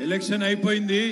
election అయిపోయింది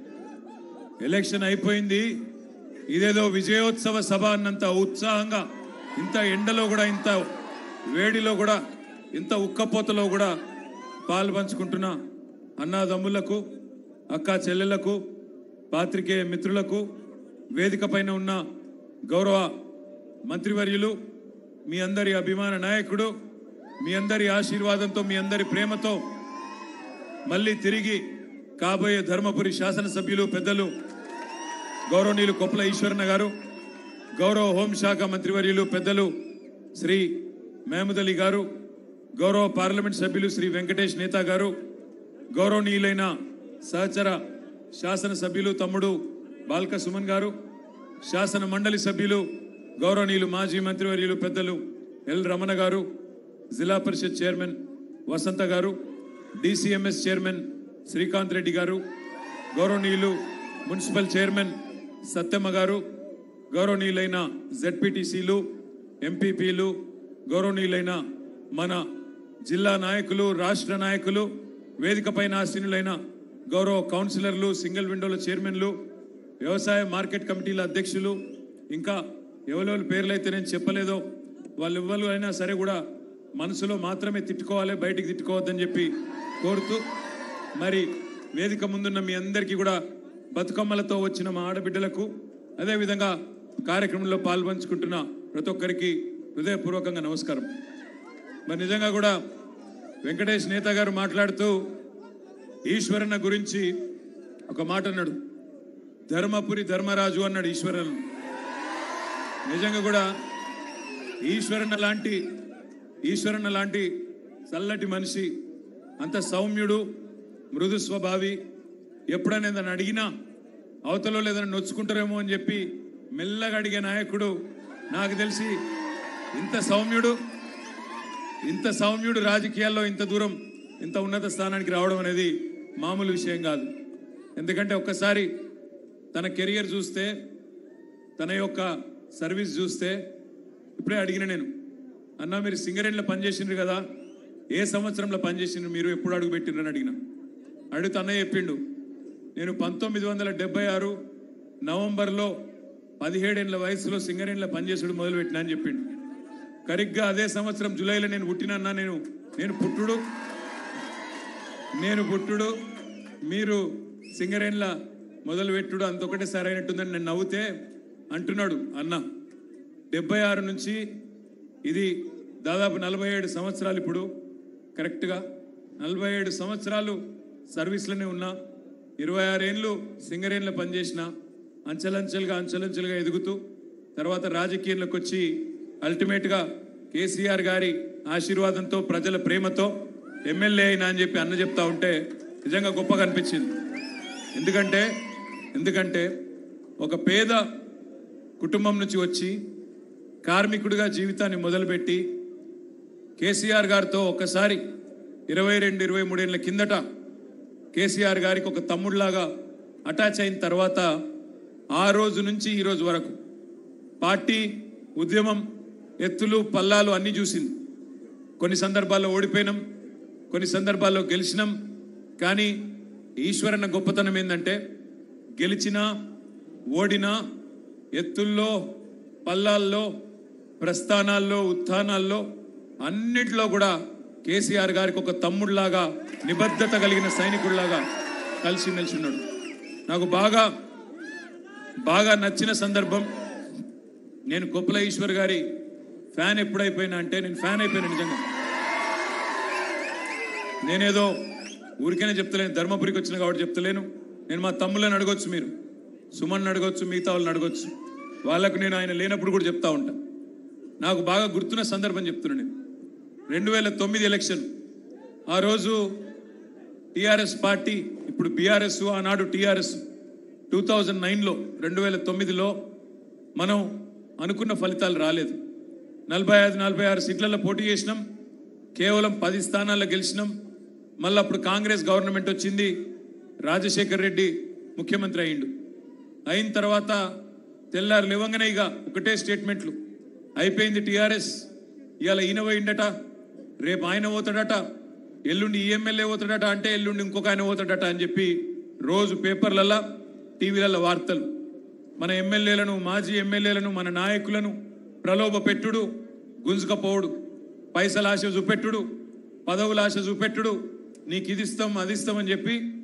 election అయిపోయింది ఇదేదో విజయోత్సవ సభ అన్నంత ఉత్సాహంగా ఇంత ఎండలో కూడా ఇంత వేడిలో కూడా ఇంత ఉక్కపోతలో కూడా పాలు పంచుకుంటున్న అన్నాదమ్ములకు అక్క చెల్లెళ్లకు పాత్రికేయ మిత్రులకు వేదిక పైన ఉన్న గౌరవ మంత్రివర్యులు మీ అందరి అభిమాన నాయకుడు మీ అందరి ఆశీర్వాదంతో మీ అందరి ప్రేమతో మళ్ళీ తిరిగి కాబోయే ధర్మపురి శాసనసభ్యులు పెద్దలు గౌరవనీయులు కొప్పల ఈశ్వరన్న గారు గౌరవ హోంశాఖ మంత్రివర్యులు పెద్దలు శ్రీ మహమూద్ అలీ గారు గౌరవ పార్లమెంట్ సభ్యులు శ్రీ వెంకటేష్ నేతా గారు గౌరవనీయులైన సహచర శాసనసభ్యులు తమ్ముడు బాల్క సుమన్ గారు శాసన మండలి సభ్యులు గౌరవనీయులు మాజీ మంత్రివర్యులు పెద్దలు ఎల్ రమణ గారు జిల్లా పరిషత్ చైర్మన్ వసంత గారు డిసిఎంఎస్ చైర్మన్ శ్రీకాంత్ రెడ్డి గారు గౌరవనీయులు మున్సిపల్ చైర్మన్ సత్యమ్మ గారు గౌరవనీయులైన జెడ్పీటీసీలు ఎంపీపీలు గౌరవనీయులైన మన జిల్లా నాయకులు రాష్ట్ర నాయకులు వేదిక పైన ఆసీనులైన గౌరవ కౌన్సిలర్లు సింగిల్ విండోల చైర్మన్లు వ్యవసాయ మార్కెట్ కమిటీల అధ్యక్షులు ఇంకా ఎవరెవరి పేర్లు అయితే నేను చెప్పలేదో వాళ్ళు ఎవ్వరు అయినా సరే కూడా మనసులో మాత్రమే తిట్టుకోవాలి బయటికి తిట్టుకోవద్దని చెప్పి కోరుతూ మరి వేదిక ముందున్న మీ అందరికీ కూడా బతుకమ్మలతో వచ్చిన మా ఆడబిడ్డలకు అదేవిధంగా కార్యక్రమంలో పాల్పంచుకుంటున్న ప్రతి ఒక్కరికి హృదయపూర్వకంగా నమస్కారం మరి నిజంగా కూడా వెంకటేష్ నేత గారు మాట్లాడుతూ ఈశ్వరన్న గురించి ఒక మాట అన్నాడు ధర్మపురి ధర్మరాజు అన్నాడు ఈశ్వరన్ నిజంగా కూడా ఈశ్వరన్న లాంటి ఈశ్వరన్న లాంటి చల్లటి మనిషి అంత సౌమ్యుడు మృదు స్వభావి ఎప్పుడైనా ఏదైనా అడిగినా అవతలో ఏదైనా నొచ్చుకుంటారేమో అని చెప్పి మెల్లగా అడిగే నాయకుడు నాకు తెలిసి ఇంత సౌమ్యుడు ఇంత సౌమ్యుడు రాజకీయాల్లో ఇంత దూరం ఇంత ఉన్నత స్థానానికి రావడం అనేది మామూలు విషయం కాదు ఎందుకంటే ఒక్కసారి తన కెరియర్ చూస్తే తన యొక్క సర్వీస్ చూస్తే ఇప్పుడే అడిగిన నేను అన్న మీరు సింగరేణిలో పనిచేసిండ్రు కదా ఏ సంవత్సరంలో పనిచేసిండ్రు మీరు ఎప్పుడు అడుగు పెట్టిండ్రు అని అడిగిన అడిగితే అన్నయ్య చెప్పిండు నేను పంతొమ్మిది వందల డెబ్బై ఆరు నవంబర్లో పదిహేడేళ్ల వయసులో సింగరేణిలో పనిచేసుడు మొదలుపెట్టినా అని చెప్పిండు కరెక్ట్గా అదే సంవత్సరం జూలైలో నేను పుట్టినన్నా నేను నేను పుట్టుడు నేను పుట్టుడు మీరు సింగరేణిల మొదలు పెట్టుడు అంతొకటే సరైనట్టుందని నేను నవ్వుతే అంటున్నాడు అన్న డెబ్బై ఆరు నుంచి ఇది దాదాపు నలభై ఏడు సంవత్సరాలు ఇప్పుడు కరెక్ట్గా నలభై ఏడు సంవత్సరాలు సర్వీస్లోనే ఉన్నా ఇరవై ఆరేళ్ళు సింగరేణిలో పనిచేసిన అంచెలంచెలుగా అంచెలంచెలుగా ఎదుగుతూ తర్వాత రాజకీయంలోకి వచ్చి అల్టిమేట్గా కేసీఆర్ గారి ఆశీర్వాదంతో ప్రజల ప్రేమతో ఎమ్మెల్యే అయినా అని చెప్పి అన్న చెప్తా ఉంటే నిజంగా గొప్పగా అనిపించింది ఎందుకంటే ఎందుకంటే ఒక పేద కుటుంబం నుంచి వచ్చి కార్మికుడిగా జీవితాన్ని మొదలుపెట్టి కేసీఆర్ గారితో ఒక్కసారి ఇరవై రెండు ఇరవై మూడేళ్ల కిందట కేసీఆర్ గారికి ఒక తమ్ముడిలాగా అటాచ్ అయిన తర్వాత ఆ రోజు నుంచి ఈ రోజు వరకు పార్టీ ఉద్యమం ఎత్తులు పల్లాలు అన్నీ చూసింది కొన్ని సందర్భాల్లో ఓడిపోయినాం కొన్ని సందర్భాల్లో గెలిచినాం కానీ ఈశ్వరన్న గొప్పతనం ఏంటంటే గెలిచినా ఓడినా ఎత్తుల్లో పల్లాల్లో ప్రస్థానాల్లో ఉత్థానాల్లో అన్నిట్లో కూడా కేసీఆర్ గారికి ఒక తమ్ముడిలాగా నిబద్ధత కలిగిన సైనికుడిలాగా కలిసి నిల్చున్నాడు నాకు బాగా బాగా నచ్చిన సందర్భం నేను కొప్పుల ఈశ్వర్ గారి ఫ్యాన్ ఎప్పుడైపోయినా అంటే నేను ఫ్యాన్ అయిపోయినా నిజంగా నేనేదో ఊరికైనా చెప్తలేను ధర్మపురికి వచ్చిన కాబట్టి చెప్తలేను నేను మా తమ్ముళ్ళని అడగొచ్చు మీరు సుమన్ అడగొచ్చు మిగతా వాళ్ళని అడగొచ్చు వాళ్ళకు నేను ఆయన లేనప్పుడు కూడా చెప్తా ఉంటా నాకు బాగా గుర్తున్న సందర్భం చెప్తున్నాను నేను రెండు వేల తొమ్మిది ఎలక్షన్ ఆ రోజు టిఆర్ఎస్ పార్టీ ఇప్పుడు బీఆర్ఎస్ ఆనాడు టిఆర్ఎస్ టూ థౌజండ్ నైన్లో రెండు వేల తొమ్మిదిలో మనం అనుకున్న ఫలితాలు రాలేదు నలభై ఐదు నలభై ఆరు సీట్లలో పోటీ చేసినాం కేవలం పది స్థానాల్లో గెలిచినాం మళ్ళీ అప్పుడు కాంగ్రెస్ గవర్నమెంట్ వచ్చింది రాజశేఖర్ రెడ్డి ముఖ్యమంత్రి అయిండు అయిన తర్వాత తెల్లారు లేవంగానే ఇక ఒకటే స్టేట్మెంట్లు అయిపోయింది టీఆర్ఎస్ ఇవాళ ఈయన పోయిండట రేపు ఆయన పోతాడట ఎల్లుండి ఈ ఎమ్మెల్యే పోతాడట అంటే ఎల్లుండి ఇంకొక ఆయన పోతాడట అని చెప్పి రోజు పేపర్లల్లో టీవీలలో వార్తలు మన ఎమ్మెల్యేలను మాజీ ఎమ్మెల్యేలను మన నాయకులను ప్రలోభ పెట్టుడు గుంజుకపోవుడు పైసల ఆశ చూపెట్టుడు పదవుల ఆశ చూపెట్టుడు నీకు ఇది ఇస్తాం అది ఇస్తామని చెప్పి